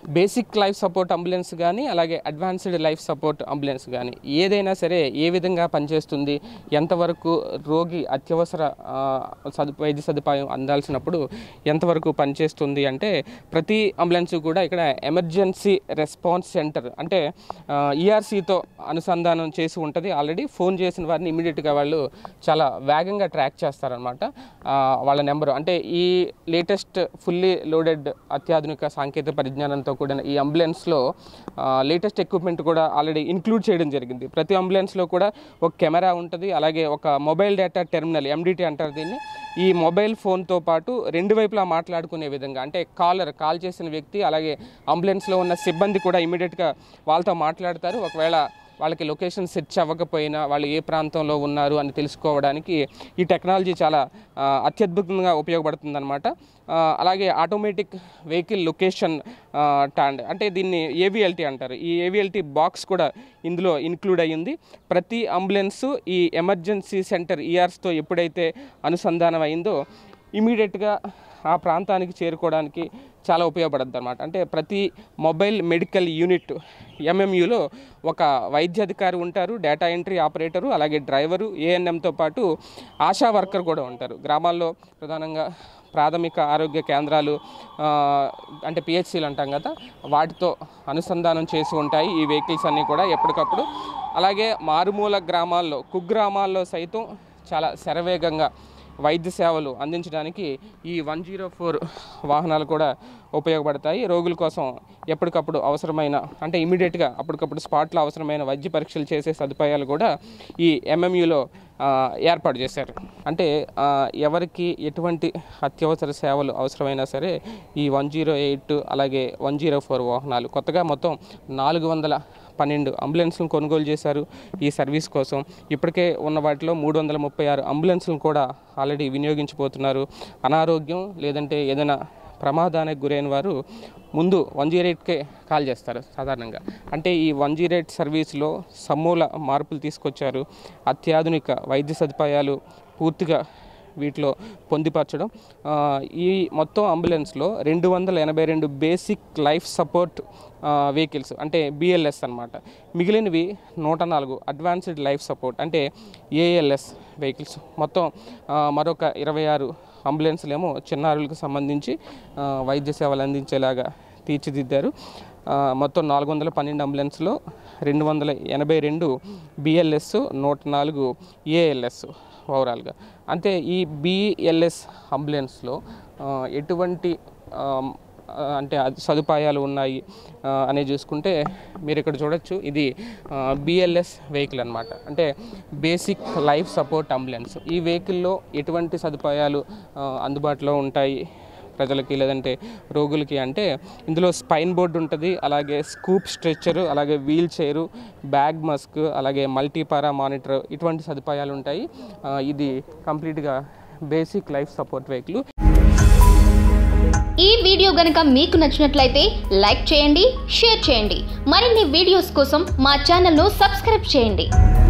basic life support ambulance కానీ అలాగే advanced life support ambulance కానీ ఏదైనా సరే ఏ విధంగా పనిచేస్తుంది ఎంతవరకు రోగి అత్యవసర ఆ, సదు వైద్య సదుపాయం అందాల్సినప్పుడు ఎంతవరకు పనిచేస్తుంది అంటే ప్రతి అంబులెన్స్ కూడా ఇక్కడ ఎమర్జెన్సీ రెస్పాన్స్ సెంటర్ అంటే ఈఆర్సీతో అనుసంధానం చేసి ఉంటుంది ఆల్రెడీ ఫోన్ చేసిన వారిని ఇమీడియట్గా వాళ్ళు చాలా వేగంగా ట్రాక్ చేస్తారనమాట వాళ్ళ నెంబరు అంటే ఈ లేటెస్ట్ ఫుల్లీ లోడెడ్ అత్యాధునిక సాంకేతిక పరిజ్ఞానంతో కూడిన ఈ అంబులెన్స్లో లేటెస్ట్ ఎక్విప్మెంట్ కూడా ఆల్రెడీ ఇంక్లూడ్ చేయడం జరిగింది ప్రతి అంబులెన్స్లో కూడా ఒక కెమెరా ఉంటుంది అలాగే ఒక మొబైల్ డేటా టెర్మినల్ ఎండిటీ అంటారు దీన్ని ఈ మొబైల్ ఫోన్తో పాటు రెండు వైపులా మాట్లాడుకునే విధంగా అంటే కాలర్ కాల్ చేసిన వ్యక్తి అలాగే అంబులెన్స్లో ఉన్న సిబ్బంది కూడా ఇమీడియట్గా వాళ్ళతో మాట్లాడతారు ఒకవేళ వాళ్ళకి లొకేషన్ సెర్చ్ అవ్వకపోయినా వాళ్ళు ఏ ప్రాంతంలో ఉన్నారు అని తెలుసుకోవడానికి ఈ టెక్నాలజీ చాలా ఆ, అత్యద్భుతంగా ఉపయోగపడుతుందన్నమాట ఆ, అలాగే ఆటోమేటిక్ వెహికల్ లొకేషన్ టాండ్ అంటే దీన్ని ఏవిఎల్టీ అంటారు ఈ ఏవిఎల్టీ బాక్స్ కూడా ఇందులో ఇన్క్లూడ్ అయ్యింది ప్రతి అంబులెన్స్ ఈ ఎమర్జెన్సీ సెంటర్ ఈఆర్స్తో ఎప్పుడైతే అనుసంధానం అయిందో ఇమీడియట్గా ఆ ప్రాంతానికి చేరుకోవడానికి చాలా ఉపయోగపడుతుంది అనమాట అంటే ప్రతి మొబైల్ మెడికల్ యూనిట్ ఎంఎంయూలో ఒక వైద్య అధికారి ఉంటారు డేటా ఎంట్రీ ఆపరేటరు అలాగే డ్రైవరు ఏఎన్ఎంతో పాటు ఆశా వర్కర్ కూడా ఉంటారు గ్రామాల్లో ప్రధానంగా ప్రాథమిక ఆరోగ్య కేంద్రాలు ఆ, అంటే పిహెచ్సిలు అంటాం కదా వాటితో అనుసంధానం చేసి ఉంటాయి ఈ వెహికల్స్ అన్నీ కూడా ఎప్పటికప్పుడు అలాగే మారుమూల గ్రామాల్లో కుగ్రామాల్లో సైతం చాలా శరవేగంగా వైద్య సేవలు అందించడానికి ఈ వన్ జీరో ఫోర్ వాహనాలు కూడా ఉపయోగపడతాయి రోగుల కోసం ఎప్పటికప్పుడు అవసరమైన అంటే ఇమీడియట్గా అప్పటికప్పుడు స్పాట్లో అవసరమైన వైద్య పరీక్షలు చేసే సదుపాయాలు కూడా ఈ ఎంఎంయూలో ఏర్పాటు చేశారు అంటే ఆ, ఎవరికి ఎటువంటి అత్యవసర సేవలు అవసరమైనా సరే ఈ వన్ జీరో ఎయిట్ అలాగే వన్ జీరో ఫోర్ వాహనాలు కొత్తగా మొత్తం నాలుగు వందల పన్నెండు అంబులెన్స్లను కొనుగోలు చేశారు ఈ సర్వీస్ కోసం ఇప్పటికే ఉన్న వాటిలో మూడు వందల ముప్పై ఆరు అంబులెన్స్లను కూడా ఆల్రెడీ వినియోగించబోతున్నారు అనారోగ్యం లేదంటే ఏదైనా ప్రమాదానికి గురైన వారు ముందు వన్ జీరో ఎయిట్కే కాల్ చేస్తారు సాధారణంగా అంటే ఈ వన్ జీరో ఎయిట్ సర్వీస్లో సమూల మార్పులు తీసుకొచ్చారు అత్యాధునిక వైద్య సదుపాయాలు పూర్తిగా వీటిలో పొందుపరచడం ఆ, ఈ మొత్తం అంబులెన్స్లో రెండు వందల ఎనభై రెండు బేసిక్ లైఫ్ సపోర్ట్ వెహికల్స్ అంటే బిఎల్ఎస్ అన్నమాట మిగిలినవి నూట నాలుగు అడ్వాన్స్డ్ లైఫ్ సపోర్ట్ అంటే ఏఎల్ఎస్ వెహికల్స్ మొత్తం ఆ, మరొక ఇరవై ఆరు అంబులెన్స్లు ఏమో చిన్నారులకు సంబంధించి ఆ, వైద్య సేవలు అందించేలాగా తీర్చిదిద్దారు ఆ, మొత్తం నాలుగు వందల పన్నెండు అంబులెన్స్లో రెండు వందల ఎనభై రెండు బిఎల్ఎస్ నూట నాలుగు ఏఎల్ఎస్ ఓవరాల్గా అంటే ఈ బిఎల్ఎస్ అంబులెన్స్లో ఆ, ఎటువంటి ఆ, ఆ, అంటే అది సదుపాయాలు ఉన్నాయి ఆ, అనేది చూసుకుంటే మీరు ఇక్కడ చూడొచ్చు ఇది బిఎల్ఎస్ వెహికల్ అనమాట అంటే బేసిక్ లైఫ్ సపోర్ట్ అంబులెన్స్ ఈ వెహికల్లో ఎటువంటి సదుపాయాలు ఆ, అందుబాటులో ఉంటాయి ప్రజలకి లేదంటే రోగులకి అంటే ఇందులో స్పైన్ బోర్డు ఉంటుంది అలాగే స్కూప్ స్ట్రెచ్చరు అలాగే వీల్ చైరు బ్యాగ్ మస్క్ అలాగే మల్టీపారా మానిటర్ ఇటువంటి సదుపాయాలు ఉంటాయి ఆ, ఇది కంప్లీట్గా బేసిక్ లైఫ్ సపోర్ట్ వెహికల్ ఈ వీడియో గనుక మీకు నచ్చినట్లయితే లైక్ చేయండి షేర్ చేయండి మరిన్ని వీడియోస్ కోసం మా ఛానల్ను సబ్స్క్రైబ్ చేయండి